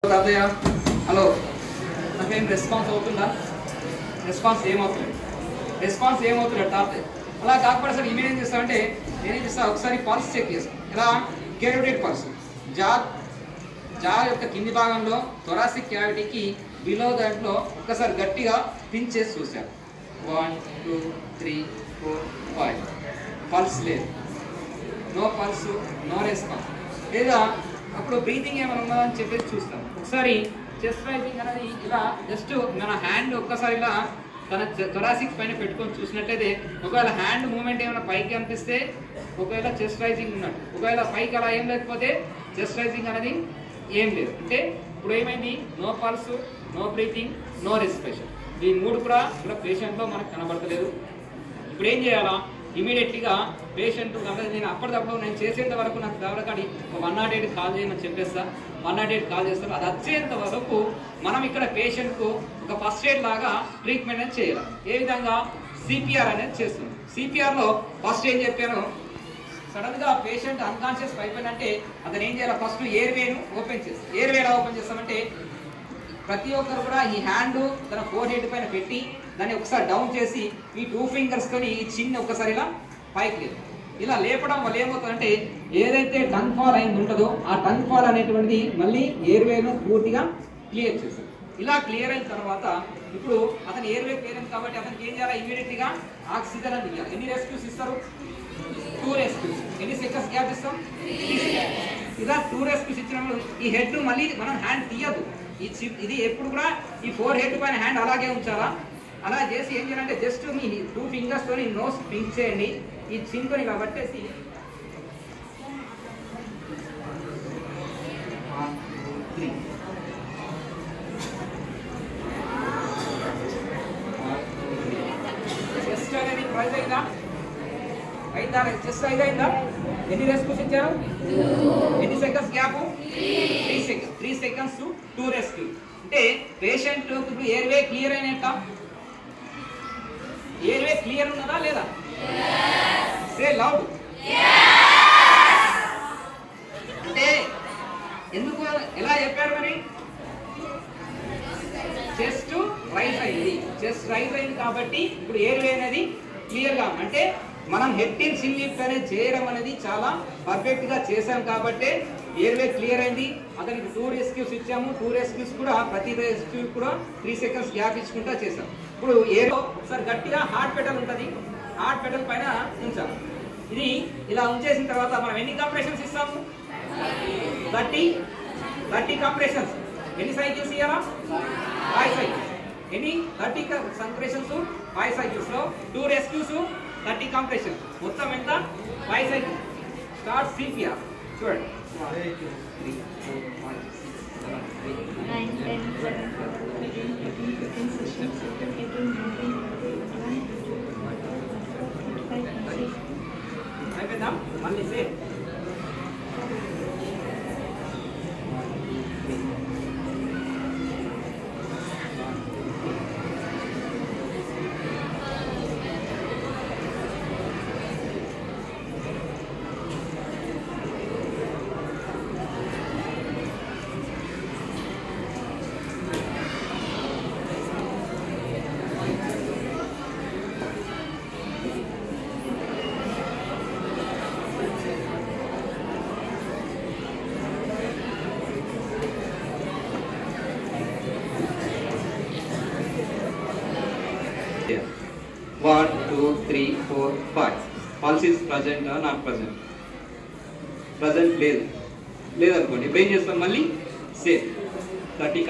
తాతయ్య హలో నాకేం రెస్పాన్స్ అవుతుందా రెస్పాన్స్ ఏమవుతుంది రెస్పాన్స్ ఏమవుతుంది తాతయ్య అలా కాకపోతే సార్ ఈమెయిల్ ఏం చేస్తామంటే నేనేం చేస్తా ఒకసారి పల్స్ చెక్ చేస్తాను ఎలా కేరోటెడ్ పల్స్ జా జా యొక్క కింది భాగంలో థొరాసిక్ క్యావిటీకి బిలో దాంట్లో ఒక్కసారి గట్టిగా పిన్ చేసి చూశాను one two three four five pulse లేదు నో పల్స్ నో రెస్పాన్స్ లేదా అప్పుడు బ్రీతింగ్ ఏమైనా ఉన్నదా అని చెప్పేసి చూస్తాం ఒకసారి చెస్ట్ రైజింగ్ అనేది ఇలా జస్ట్ మన హ్యాండ్ ఒక్కసారి ఇలా తన థొరాసిక్ పైన పెట్టుకొని చూసినట్టయితే ఒకవేళ హ్యాండ్ మూమెంట్ ఏమైనా పైకి అనిపిస్తే ఒకవేళ చెస్ట్ రైజింగ్ ఉన్నట్టు ఒకవేళ పైకి అలా ఏం లేకపోతే చెస్ట్ రైజింగ్ అనేది ఏం లేదు అంటే ఇప్పుడు ఏమైంది no pulse no breathing no respiration ఈ మూడు కూడా ఇక్కడ పేషెంట్లో మనకు కనబడతలేదు ఇప్పుడు ఏం చేయాలా ఇమీడియట్లీగా పేషెంట్ కనుక నేను అప్పటికప్పుడు నేను చేసేంత వరకు నాకు దవరకాడి వన్ నాట్ ఎయిట్ కాల్ చేయమని చెప్పేస్తా వన్ నాట్ ఎయిట్ కాల్ చేస్తాను అది వచ్చేంత వరకు మనం ఇక్కడ పేషెంట్కు ఒక ఫస్ట్ ఎయిడ్ లాగా ట్రీట్మెంట్ అనేది చేయాలి ఏ విధంగా సిపిఆర్ అనేది చేస్తుంది సిపిఆర్లో ఫస్ట్ ఏం చెప్పాను సడన్ గా పేషెంట్ అన్కాన్షియస్ అయిపోయినంటే అతను ఏం చేయాలి ఫస్ట్ ఎయిర్ వేను ఓపెన్ చేస్తాం ఎయిర్ వే ఎలా ఓపెన్ చేస్తామంటే ప్రతి ఒక్కరు కూడా ఈ హ్యాండ్ తన ఫోర్ హెడ్ పైన పెట్టి దాన్ని ఒకసారి డౌన్ చేసి ఈ టూ ఫింగర్స్ తోని ఈ చిన్న ఒకసారి ఇలా పైకి లేదు ఇలా లేపడం వల్ల ఏమవుతుందంటే ఏదైతే టంగ్ ఫాల్ అయింది ఉంటుందో ఆ టంగ్ ఫాల్ అనేటువంటిది మళ్ళీ ఎయిర్వేను పూర్తిగా క్లియర్ చేస్తుంది ఇలా క్లియర్ అయిన తర్వాత ఇప్పుడు అతను ఎయిర్వే క్లియర్ అయింది కాబట్టి అతనికి ఏం చేయాలి ఇమీడియట్ గా ఆక్సిజన్ అని ఇవ్వాలి ఎన్ని రెస్క్యూస్ ఇస్తారు టూ రెస్క్యూస్ ఎన్ని సెకండ్స్ గ్యాప్ ఇస్తాం ఇలా టూ రెస్క్యూస్ ఇచ్చినప్పుడు ఈ హెడ్ మళ్ళీ మనం హ్యాండ్ తీయద్దు ఈ చిప్ ఇది ఎప్పుడు కూడా ఈ ఫోర్ హెడ్ పైన హ్యాండ్ అలాగే ఉంచాలా అలా చేసి ఏం చేయాలంటే జస్ట్ మీ టూ ఫింగర్స్ తోని నోస్ పింక్ చేయండి ఈ చిన్తో ఇలా పట్టేసి One, two, three. One, two, three. Chest అనేది ప్రైజ్ అయిందా అయిందా చెస్ట్ ప్రైజ్ అయిందా ఎన్ని రెస్క్యూస్ ఇచ్చారు ఎన్ని seconds gap three seconds three seconds to two rescue అంటే పేషెంట్ ఇప్పుడు ఎయిర్వే క్లియర్ అయినట్ట ఎయిర్వే క్లియర్ ఉన్నదా లేదా సే లౌడ్ అంటే ఎందుకు ఎలా చెప్పారు మరి చెస్ట్ రైజ్ అయింది చెస్ట్ రైజ్ అయింది కాబట్టి ఇప్పుడు ఎయిర్వే అనేది క్లియర్ గా అంటే మనం హెడ్ ఇన్ సిన్ లిఫ్ట్ అనేది చేయడం అనేది చాలా పర్ఫెక్ట్ గా చేశాం కాబట్టి ఎయిర్వే క్లియర్ అయింది అతనికి టూ రెస్క్యూస్ ఇచ్చాము టూ రెస్క్యూస్ కూడా ప్రతి రెస్క్యూ కూడా త్రీ సెకండ్స్ గ్యాప్ ఇచ్చుకుంటా చేసాం ఇప్పుడు ఎయిర్ ఒకసారి గట్టిగా హార్ట్ పెటల్ ఉంటుంది హార్ట్ పెటల్ పైన ఉంచాలి ఇది ఇలా ఉంచేసిన తర్వాత మనం ఎన్ని కంప్రెషన్స్ ఇస్తాము థర్టీ థర్టీ కంప్రెషన్స్ ఎన్ని సైకిల్స్ ఇవ్వాలా ఫైవ్ సైకిల్స్ ఎన్ని థర్టీ కంప్రెషన్స్ ఫైవ్ సైకిల్స్ లో టూ రెస్క్యూస్ థర్టీ కంప్రెషన్స్ మొత్తం ఎంత ఫైవ్ సైకిల్స్ స్టార్ట్ సిపిఆర్ చూడండి Three, four, five, six, seven, eight, nine, 9, 10, 11, 12, 13, 14, 15, 16, 17, 18, 19, 20, 21, 22, 23, 24, 25, 26. అయిపోయిందా మళ్ళీ సే One, two, three, four, five. Pulse is present or not present? Present లేదు లేదనుకోండి ఇప్పుడు ఏం చేస్తాం మళ్ళీ సేమ్ థర్టీ